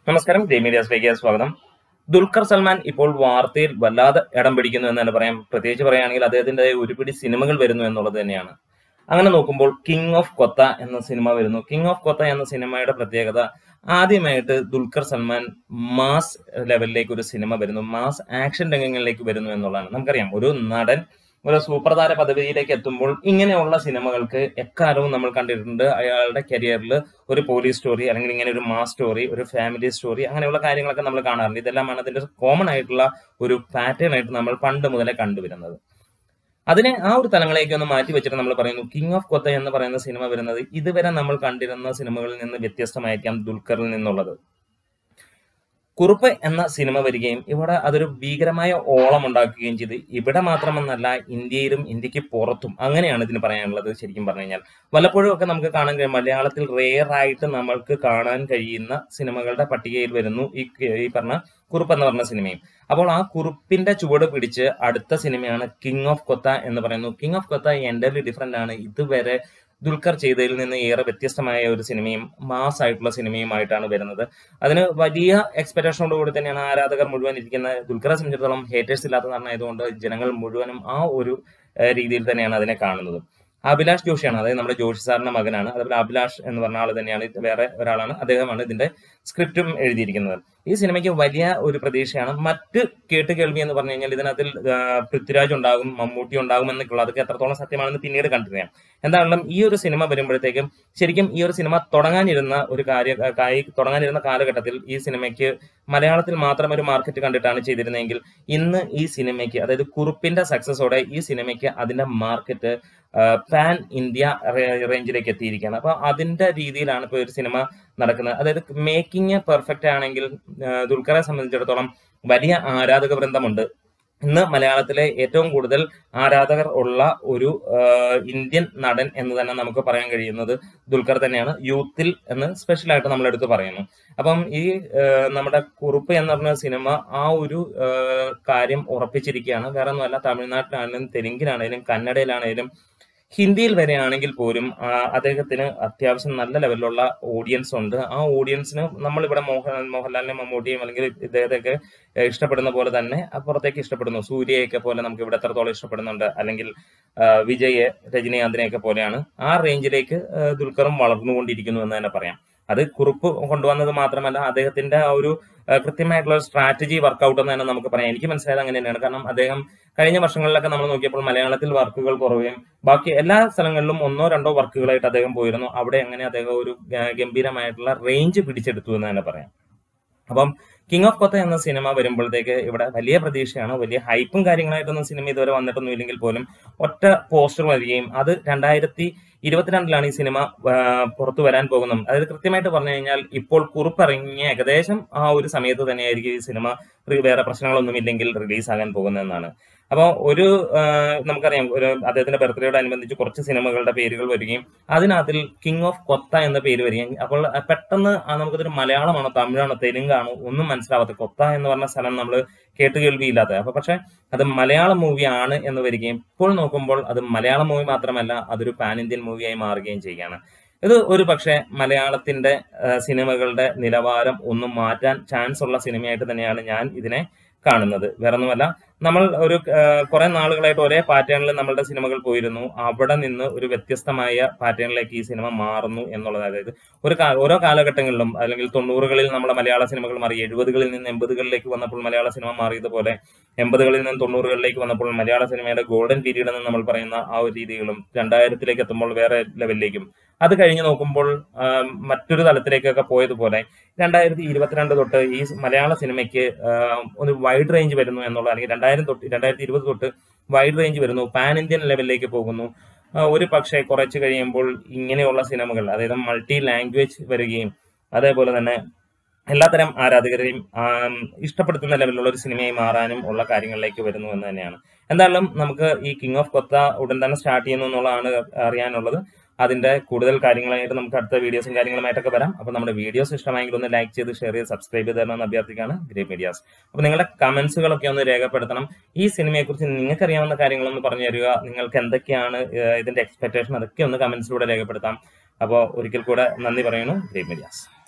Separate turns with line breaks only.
നമസ്കാരം ഗ്രേ മീഡിയാസിലേക്ക് സ്വാഗതം ദുൽഖർ സൽമാൻ ഇപ്പോൾ വാർത്തയിൽ വല്ലാതെ ഇടം പിടിക്കുന്നു എന്ന് തന്നെ പറയാം പ്രത്യേകിച്ച് പറയുകയാണെങ്കിൽ അദ്ദേഹത്തിന്റെ ഒരുപിടി സിനിമകൾ വരുന്നു എന്നുള്ളത് തന്നെയാണ് അങ്ങനെ നോക്കുമ്പോൾ കിങ് ഓഫ് കൊത്ത എന്ന സിനിമ വരുന്നു കിങ് ഓഫ് കൊത്ത എന്ന സിനിമയുടെ പ്രത്യേകത ആദ്യമായിട്ട് ദുൽഖർ സൽമാൻ മാസ് ലെവലിലേക്ക് ഒരു സിനിമ വരുന്നു മാസ് ആക്ഷൻ രംഗങ്ങളിലേക്ക് വരുന്നു എന്നുള്ളതാണ് നമുക്കറിയാം ഒരു നടൻ ഒരു സൂപ്രധാന പദവിയിലേക്ക് എത്തുമ്പോൾ ഇങ്ങനെയുള്ള സിനിമകൾക്ക് എക്കാലവും നമ്മൾ കണ്ടിട്ടുണ്ട് അയാളുടെ കരിയറിൽ ഒരു പോലീസ് സ്റ്റോറി അല്ലെങ്കിൽ ഇങ്ങനെ ഒരു മാസ് സ്റ്റോറി ഒരു ഫാമിലി സ്റ്റോറി അങ്ങനെയുള്ള കാര്യങ്ങളൊക്കെ നമ്മൾ കാണാറുണ്ട് ഇതെല്ലാമാണ് അതിന്റെ കോമൺ ആയിട്ടുള്ള ഒരു പാറ്റേൺ ആയിട്ട് നമ്മൾ പണ്ട് മുതലേ കണ്ടുവരുന്നത് അതിനെ ആ ഒരു തലങ്ങളിലേക്ക് ഒന്ന് മാറ്റി വെച്ചിട്ട് നമ്മൾ പറയുന്നു കിങ് ഓഫ് കൊത്ത എന്ന് പറയുന്ന സിനിമ വരുന്നത് ഇതുവരെ നമ്മൾ കണ്ടിരുന്ന സിനിമകളിൽ നിന്ന് വ്യത്യസ്തമായിരിക്കാം ദുൽഖറിൽ നിന്നുള്ളത് കുറുപ്പ് എന്ന സിനിമ വരികയും ഇവിടെ അതൊരു ഭീകരമായ ഓളം ഉണ്ടാക്കുകയും ചെയ്ത് ഇവിടെ മാത്രമെന്നല്ല ഇന്ത്യയിലും ഇന്ത്യക്ക് പുറത്തും അങ്ങനെയാണ് ഇതിന് പറയാനുള്ളത് ശരിക്കും പറഞ്ഞു കഴിഞ്ഞാൽ വല്ലപ്പോഴും ഒക്കെ നമുക്ക് കാണാൻ കഴിയും മലയാളത്തിൽ റെയർ ആയിട്ട് നമ്മൾക്ക് കാണാൻ കഴിയുന്ന സിനിമകളുടെ പട്ടികയിൽ വരുന്നു ഈ ഈ പറഞ്ഞ കുറുപ്പ് എന്ന് പറഞ്ഞ സിനിമയും അപ്പോൾ ആ കുറുപ്പിന്റെ ചുവട് പിടിച്ച് അടുത്ത സിനിമയാണ് കിങ് ഓഫ് കൊത്ത എന്ന് പറയുന്നു king of Kotha entirely different ആണ് ഇതുവരെ ദുൽഖർ ചെയ്തതിൽ നിന്ന് ഏറെ വ്യത്യസ്തമായ ഒരു സിനിമയും മാസ് ആയിട്ടുള്ള സിനിമയുമായിട്ടാണ് വരുന്നത് അതിന് വലിയ എക്സ്പെക്ടേഷനോട് കൂടി തന്നെയാണ് ആരാധകർ മുഴുവൻ ഇരിക്കുന്ന ദുൽഖറെ സംബന്ധിച്ചിടത്തോളം ഹേറ്റേഴ്സ് ഇല്ലാത്ത നടനായതുകൊണ്ട് ജനങ്ങൾ മുഴുവനും ആ ഒരു രീതിയിൽ തന്നെയാണ് അതിനെ കാണുന്നത് അഭിലാഷ് ജോഷിയാണ് അതായത് നമ്മുടെ ജോഷി സാറിന്റെ മകനാണ് അതുപോലെ അഭിലാഷ് എന്ന് പറഞ്ഞ ആൾ തന്നെയാണ് ഇത് വേറെ ഒരാളാണ് അദ്ദേഹമാണ് ഇതിന്റെ സ്ക്രിപ്റ്റും എഴുതിയിരിക്കുന്നത് ഈ സിനിമയ്ക്ക് വലിയ ഒരു പ്രതീക്ഷയാണ് മറ്റ് കേട്ട് കേൾവി എന്ന് പറഞ്ഞു കഴിഞ്ഞാൽ ഇതിനകത്തിൽ പൃഥ്വിരാജ് ഉണ്ടാകും മമ്മൂട്ടി ഉണ്ടാകും എന്നൊക്കെയുള്ള അതൊക്കെ എത്രത്തോളം സത്യമാണെന്ന് പിന്നീട് കണ്ടിരിക്കാം എന്താണെങ്കിലും ഈ ഒരു സിനിമ വരുമ്പോഴത്തേക്കും ശരിക്കും ഈ ഒരു സിനിമ തുടങ്ങാനിരുന്ന ഒരു കാര്യ കായി തുടങ്ങാനിരുന്ന കാലഘട്ടത്തിൽ ഈ സിനിമയ്ക്ക് മലയാളത്തിൽ മാത്രം ഒരു മാർക്കറ്റ് കണ്ടിട്ടാണ് ചെയ്തിരുന്നതെങ്കിൽ ഇന്ന് ഈ സിനിമയ്ക്ക് അതായത് കുറുപ്പിന്റെ സക്സസോടെ ഈ സിനിമയ്ക്ക് അതിന്റെ മാർക്കറ്റ് പാൻ ഇന്ത്യ റേഞ്ചിലേക്ക് എത്തിയിരിക്കുകയാണ് അപ്പൊ അതിന്റെ രീതിയിലാണ് ഇപ്പോൾ ഒരു സിനിമ നടക്കുന്നത് അതായത് മേക്കിംഗ് പെർഫെക്റ്റ് ആണെങ്കിൽ ദുൽഖറെ സംബന്ധിച്ചിടത്തോളം വലിയ ആരാധക വൃന്ദമുണ്ട് ഇന്ന് മലയാളത്തിലെ ഏറ്റവും കൂടുതൽ ആരാധകർ ഉള്ള ഒരു ഇന്ത്യൻ നടൻ എന്ന് തന്നെ നമുക്ക് പറയാൻ കഴിയുന്നത് ദുൽഖർ തന്നെയാണ് യൂത്തിൽ എന്ന് സ്പെഷ്യൽ ആയിട്ട് നമ്മൾ എടുത്ത് പറയുന്നു അപ്പം ഈ നമ്മുടെ കുറുപ്പ് എന്ന് പറഞ്ഞ സിനിമ ആ ഒരു കാര്യം ഉറപ്പിച്ചിരിക്കുകയാണ് വേറെ ഒന്നുമല്ല തമിഴ്നാട്ടിലാണെങ്കിലും തെലുങ്കിലാണെങ്കിലും കന്നഡയിലാണെങ്കിലും ഹിന്ദിയിൽ വരെയാണെങ്കിൽ പോലും അദ്ദേഹത്തിന് അത്യാവശ്യം നല്ല ലെവലിലുള്ള ഓഡിയൻസ് ഉണ്ട് ആ ഓഡിയൻസിന് നമ്മളിവിടെ മോഹൻ മോഹൻലാലിനെ മമ്മൂട്ടിയും അല്ലെങ്കിൽ ഇദ്ദേഹത്തെയൊക്കെ ഇഷ്ടപ്പെടുന്ന പോലെ തന്നെ അപ്പുറത്തേക്ക് ഇഷ്ടപ്പെടുന്നു സൂര്യയൊക്കെ പോലെ നമുക്ക് ഇവിടെ എത്രത്തോളം ഇഷ്ടപ്പെടുന്നുണ്ട് അല്ലെങ്കിൽ വിജയ് രജനീകാന്തിനെയൊക്കെ പോലെയാണ് ആ റേഞ്ചിലേക്ക് ദുൽഖറും വളർന്നുകൊണ്ടിരിക്കുന്നു എന്ന് തന്നെ പറയാം അത് കുറിപ്പ് കൊണ്ടുവന്നത് മാത്രമല്ല അദ്ദേഹത്തിന്റെ ആ ഒരു കൃത്യമായിട്ടുള്ള സ്ട്രാറ്റജി വർക്കൗട്ട് എന്ന് തന്നെ നമുക്ക് പറയാം എനിക്ക് മനസ്സിലായത് അങ്ങനെ തന്നെയാണ് കാരണം അദ്ദേഹം കഴിഞ്ഞ വർഷങ്ങളിലൊക്കെ നമ്മൾ നോക്കിയപ്പോൾ മലയാളത്തിൽ വർക്കുകൾ കുറവുകയും ബാക്കി എല്ലാ സ്ഥലങ്ങളിലും ഒന്നോ രണ്ടോ വർക്കുകളായിട്ട് അദ്ദേഹം പോയിരുന്നു അവിടെ അങ്ങനെ അദ്ദേഹം ഒരു ഗംഭീരമായിട്ടുള്ള റേഞ്ച് പിടിച്ചെടുത്തു എന്ന് തന്നെ പറയാം അപ്പം കിങ് ഓഫ് കൊത്ത എന്ന സിനിമ വരുമ്പോഴത്തേക്ക് ഇവിടെ വലിയ പ്രതീക്ഷയാണ് വലിയ ഹൈപ്പും കാര്യങ്ങളായിട്ടൊന്നും സിനിമ ഇതുവരെ വന്നിട്ടൊന്നും ഇല്ലെങ്കിൽ പോലും ഒറ്റ പോസ്റ്റർ വരികയും അത് രണ്ടായിരത്തി ഇരുപത്തിരണ്ടിലാണ് ഈ സിനിമ പുറത്തു വരാൻ പോകുന്നത് അതായത് കൃത്യമായിട്ട് പറഞ്ഞു കഴിഞ്ഞാൽ ഇപ്പോൾ കുറിപ്പിറങ്ങിയ ഏകദേശം ആ ഒരു സമയത്ത് തന്നെയായിരിക്കും ഈ സിനിമ വേറെ പ്രശ്നങ്ങളൊന്നും ഇല്ലെങ്കിൽ റിലീസാകാൻ പോകുന്നതെന്നാണ് അപ്പോൾ ഒരു നമുക്കറിയാം ഒരു അദ്ദേഹത്തിന്റെ ബർത്ത്ഡേയോട് അനുബന്ധിച്ച് കുറച്ച് സിനിമകളുടെ പേരുകൾ വരികയും അതിനകത്തിൽ കിങ് ഓഫ് കൊത്ത എന്ന പേര് വരികയും അപ്പോൾ പെട്ടെന്ന് നമുക്കതൊരു മലയാളമാണോ തമിഴാണോ തെലുങ്കാണോ ഒന്നും മനസ്സിലാവാത്ത കൊത്ത എന്ന് പറഞ്ഞ സ്ഥലം നമ്മൾ കേട്ടുകേൾവിയില്ലാത്ത അപ്പൊ പക്ഷെ അത് മലയാളം മൂവിയാണ് എന്ന് വരികയും ഇപ്പോൾ നോക്കുമ്പോൾ അത് മലയാളം മൂവി മാത്രമല്ല അതൊരു പാൻ ഇന്ത്യൻ മൂവിയായി മാറുകയും ചെയ്യുകയാണ് ഇത് ഒരു പക്ഷേ മലയാളത്തിന്റെ സിനിമകളുടെ നിലവാരം ഒന്നും മാറ്റാൻ ചാൻസ് ഉള്ള സിനിമയായിട്ട് തന്നെയാണ് ഞാൻ ഇതിനെ കാണുന്നത് വേറൊന്നുമല്ല നമ്മൾ ഒരു കുറെ നാളുകളായിട്ട് ഒരേ പാറ്റേണിൽ നമ്മളുടെ സിനിമകൾ പോയിരുന്നു അവിടെ നിന്ന് ഒരു വ്യത്യസ്തമായ പാറ്റേണിലേക്ക് ഈ സിനിമ മാറുന്നു എന്നുള്ളത് അതായത് ഒരു ഓരോ കാലഘട്ടങ്ങളിലും അല്ലെങ്കിൽ തൊണ്ണൂറുകളിൽ നമ്മുടെ മലയാള സിനിമകൾ മാറി എഴുപതുകളിൽ നിന്ന് എൺപതുകളിലേക്ക് വന്നപ്പോൾ മലയാള സിനിമ മാറിയതുപോലെ എൺപതുകളിൽ നിന്ന് തൊണ്ണൂറുകളിലേക്ക് വന്നപ്പോൾ മലയാള സിനിമയുടെ ഗോൾഡൻ പീരീഡ് എന്ന് നമ്മൾ പറയുന്ന ആ ഒരു രീതികളും രണ്ടായിരത്തിലേക്ക് എത്തുമ്പോൾ വേറെ ലെവലിലേക്കും അത് കഴിഞ്ഞ് നോക്കുമ്പോൾ മറ്റൊരു തലത്തിലേക്കൊക്കെ പോയതുപോലെ രണ്ടായിരത്തി ഇരുപത്തിരണ്ട് തൊട്ട് ഈ മലയാള സിനിമയ്ക്ക് ഒരു വൈഡ് റേഞ്ച് വരുന്നു എന്നുള്ള അല്ലെങ്കിൽ രണ്ടായിരം തൊട്ട് രണ്ടായിരത്തി ഇരുപത് തൊട്ട് വൈഡ് റേഞ്ച് വരുന്നു പാൻ ഇന്ത്യൻ ലെവലിലേക്ക് പോകുന്നു ഒരു പക്ഷേ കുറച്ച് കഴിയുമ്പോൾ ഇങ്ങനെയുള്ള സിനിമകൾ അതായത് മൾട്ടി ലാംഗ്വേജ് വരികയും അതേപോലെ തന്നെ എല്ലാത്തരം ആരാധകരെയും ഇഷ്ടപ്പെടുത്തുന്ന ലെവലിലുള്ള ഒരു സിനിമയായി മാറാനും ഉള്ള കാര്യങ്ങളിലേക്ക് വരുന്നു എന്ന് തന്നെയാണ് എന്തായാലും നമുക്ക് ഈ കിങ് ഓഫ് കൊത്ത ഉടൻ തന്നെ സ്റ്റാർട്ട് ചെയ്യുന്നു എന്നുള്ളതാണ് അറിയാനുള്ളത് അതിന്റെ കൂടുതൽ കാര്യങ്ങളായിട്ട് നമുക്ക് അടുത്ത വീഡിയോസും കാര്യങ്ങളുമായിട്ടൊക്കെ വരാം അപ്പോൾ നമ്മുടെ വീഡിയോസ് ഇഷ്ടമായെങ്കിൽ ഒന്ന് ലൈക്ക് ചെയ്ത് ഷെയർ ചെയ്ത് സബ്സ്ക്രൈബ് ചെയ്ത് തരണമെന്ന് അഭ്യർത്ഥിക്കുകയാണ് ഗ്രേ മീഡിയാസ് അപ്പോൾ നിങ്ങളുടെ കമന്റ്സുകളൊക്കെ ഒന്ന് രേഖപ്പെടുത്തണം ഈ സിനിമയെക്കുറിച്ച് നിങ്ങൾക്ക് അറിയാവുന്ന കാര്യങ്ങളൊന്ന് പറഞ്ഞു തരിക നിങ്ങൾക്ക് എന്തൊക്കെയാണ് ഇതിന്റെ എക്സ്പെക്ടേഷൻ അതൊക്കെ ഒന്ന് കമന്റ്സിലൂടെ രേഖപ്പെടുത്താം അപ്പോൾ ഒരിക്കൽ കൂടെ നന്ദി പറയുന്നു ഗ്രേ മീഡിയാസ്